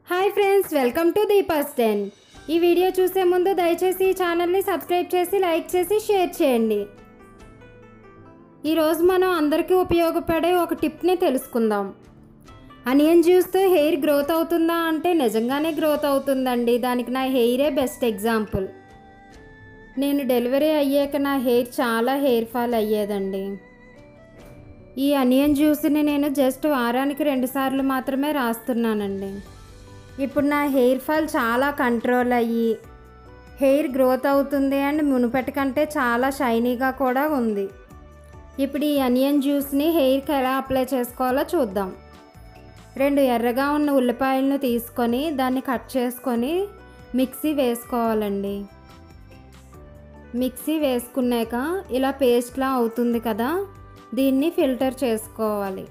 hi friends welcome to Deepa's ten ఈ video చూసే ముందు దయచేసి ఈ ఛానల్ని సబ్స్క్రైబ్ చేసి లైక్ చేసి షేర్ చేయండి ఈరోజు మనం అందరికీ ఉపయోగపడే ఒక టిప్ని తెలుసుకుందాం అనియన్ జ్యూస్తో హెయిర్ గ్రోత్ అవుతుందా అంటే నిజంగానే గ్రోత్ అవుతుందండి దానికి నా హెయిరే బెస్ట్ ఎగ్జాంపుల్ నేను డెలివరీ అయ్యాక నా హెయిర్ చాలా హెయిర్ ఫాల్ అయ్యేదండి ఈ అనియన్ జ్యూస్ని నేను జస్ట్ వారానికి రెండు సార్లు మాత్రమే రాస్తున్నానండి ఇప్పుడు నా హెయిర్ ఫాల్ చాలా కంట్రోల్ అయ్యి హెయిర్ గ్రోత్ అవుతుంది అండ్ మునుపటి కంటే చాలా షైనీగా కూడా ఉంది ఇప్పుడు ఈ అనియన్ జ్యూస్ని హెయిర్కి ఎలా అప్లై చేసుకోవాలో చూద్దాం రెండు ఎర్రగా ఉన్న ఉల్లిపాయలను తీసుకొని దాన్ని కట్ చేసుకొని మిక్సీ వేసుకోవాలండి మిక్సీ వేసుకున్నాక ఇలా పేస్ట్లా అవుతుంది కదా దీన్ని ఫిల్టర్ చేసుకోవాలి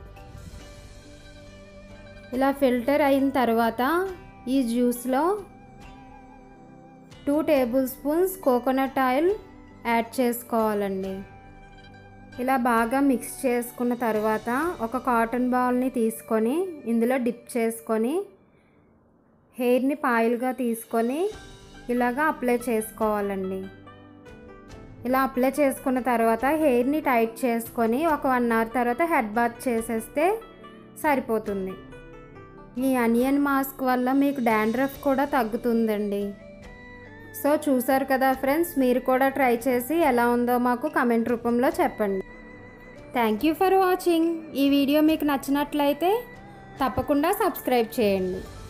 ఇలా ఫిల్టర్ అయిన తర్వాత ఈ జ్యూస్లో two tablespoons coconut oil add చేసుకోవాలండి ఇలా బాగా మిక్స్ చేసుకున్న తర్వాత ఒక కాటన్ బాల్ని తీసుకొని ఇందులో డిప్ చేసుకొని హెయిర్ని పాయిల్గా తీసుకొని ఇలాగా అప్లై చేసుకోవాలండి ఇలా అప్లై చేసుకున్న తర్వాత హెయిర్ని టైట్ చేసుకొని ఒక వన్ అవర్ తర్వాత హెడ్ బాత్ చేసేస్తే సరిపోతుంది ఈ అనియన్ మాస్క్ వల్ల మీకు డాండ్రఫ్ కూడా తగ్గుతుందండి సో చూసారు కదా ఫ్రెండ్స్ మీరు కూడా ట్రై చేసి ఎలా ఉందో మాకు కమెంట్ రూపంలో చెప్పండి థ్యాంక్ యూ ఫర్ వాచింగ్ ఈ వీడియో మీకు నచ్చినట్లయితే తప్పకుండా సబ్స్క్రైబ్ చేయండి